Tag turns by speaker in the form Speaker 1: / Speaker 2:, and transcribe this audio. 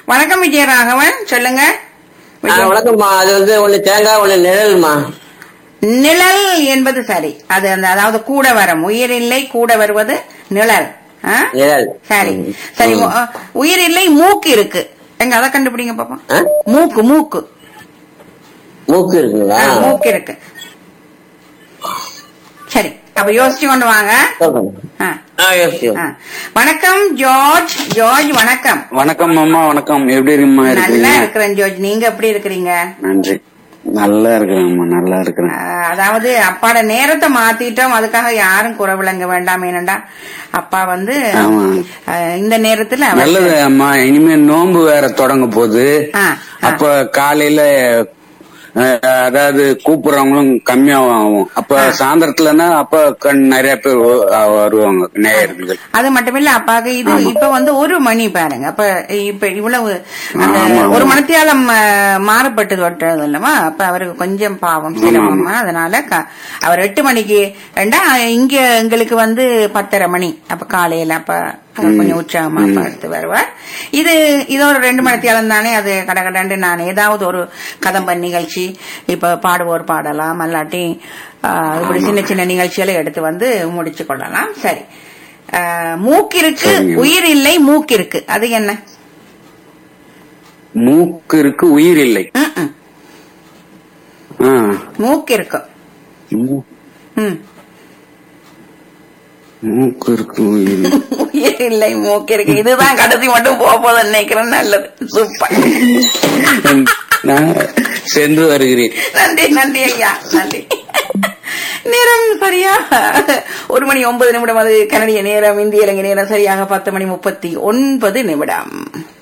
Speaker 1: வணக்கம் விஜயராகவன் சொல்லுங்க
Speaker 2: ஆ,
Speaker 1: விஜய-
Speaker 2: வணக்கம்மா அது வந்து ஒண்ணு தேங்காய் ஒண்ணு நிழல்மா
Speaker 1: நிழல் என்பது சரி அது அந்த அதாவது கூட வரும் உயிர் இல்லை கூட வருவது நிழல் ஆ?
Speaker 2: நிழல்
Speaker 1: சரி
Speaker 2: ம்.
Speaker 1: சரி
Speaker 2: ம்.
Speaker 1: உ- உயிர் இல்லை மூக்கு இருக்கு எங்க அதை கண்டுபிடிங்க பாப்போம்
Speaker 2: ஆ?
Speaker 1: மூக்கு மூக்கு
Speaker 2: மூக்கு இருக்குங்களா
Speaker 1: ஆ, மூக்கு இருக்கு சரி அப்ப யோசிச்சு கொண்டு வாங்க ஆ,
Speaker 2: ஆ, யோசிச்சு.
Speaker 1: ஆ. வணக்கம் ஜார்ஜ் ஜார்ஜ் வணக்கம்
Speaker 3: வணக்கம் அம்மா வணக்கம் எப்படி இருக்கீம்மா
Speaker 1: நல்லா
Speaker 3: இருக்கீங்க
Speaker 1: இருக்கிறேன் ஜார்ஜ் நீங்க எப்படி இருக்கிறீங்க
Speaker 3: நன்றி நல்லா இருக்கிறேன்மா நல்லா இருக்கிறேன்
Speaker 1: ஆஹ் அதாவது அப்பாட நேரத்தை மாத்திட்டோம் அதுக்காக யாரும் குறை விளங்க வேண்டாம் ஏனண்டா அப்பா வந்து
Speaker 3: ஆமா.
Speaker 1: ஆஹ் இந்த நேரத்துல அவர்-
Speaker 3: நல்லது அம்மா இனிமே நோன்பு வேற தொடங்க போகுது
Speaker 1: ஆ, ஆ.
Speaker 3: அப்ப காலையில அஹ், அதாவது கூப்பிடுறவங்களும் கம்மியாவும் ஆகும் அப்ப சாயந்தரத்துலன்னா அப்ப கண் நிறைய பேர் வ- அஹ் வருவாங்க நேயர்கள்
Speaker 1: அது மட்டுமில்ல அப்பாக்கு இது இப்ப வந்து ஒரு மணி பாருங்க அப்ப இப்ப இவ்வளவு அந்த
Speaker 3: ஆமா, ஆமா.
Speaker 1: ஒரு மணித்தியாலம் ஆஹ், மாறுபட்டு தொட்டது அல்லவா அப்ப அவருக்கு கொஞ்சம் பாவம் சிரமமா அதனால க- அவர் எட்டு மணிக்கு ரெண்டா இங்க எங்களுக்கு வந்து பத்தரை மணி அப்ப காலையில அப்ப அவர் கொஞ்சம் உற்சாகமா பார்த்து வருவார் இது இது ஒரு ரெண்டு மணித்தியாலம் தானே அது கடகடண்டு நான் ஏதாவது ஒரு கதம்பன் நிகழ்ச்சி இப்ப பாடுவோர் பாடலாம் அல்லாட்டி ஆஹ், இப்படி சின்ன சின்ன நிகழ்ச்சிகளை எடுத்து வந்து முடிச்சு கொள்ளலாம் சரி ஆஹ், மூக்கிற்கு
Speaker 3: சரிங்க.
Speaker 1: உயிர் இல்லை மூக்கிற்கு அது என்ன
Speaker 3: மூக்கு இருக்கு உயிர் இல்லை
Speaker 1: ம்ம்.
Speaker 3: ஆ.
Speaker 1: மூக்கு இருக்கு
Speaker 3: மூ-
Speaker 1: ம்.
Speaker 3: மூக்கு இருக்கு உயிர் இல்லை.
Speaker 1: உயிர் இல்லை மூக்கு இருக்கு இதுதான் கடைசி மட்டும் போக போதும் நினைக்கிறேன் நல்லது சூப்பர்
Speaker 3: நான் சென்று வருகிறேன்
Speaker 1: நன்றி நன்றி ஐயா நன்றி நேரம் சரியா ஒரு மணி ஒன்பது நிமிடம் அது கனடிய நேரம் இந்திய இலங்கை நேரம் சரியாக பத்து மணி முப்பத்தி ஒன்பது நிமிடம்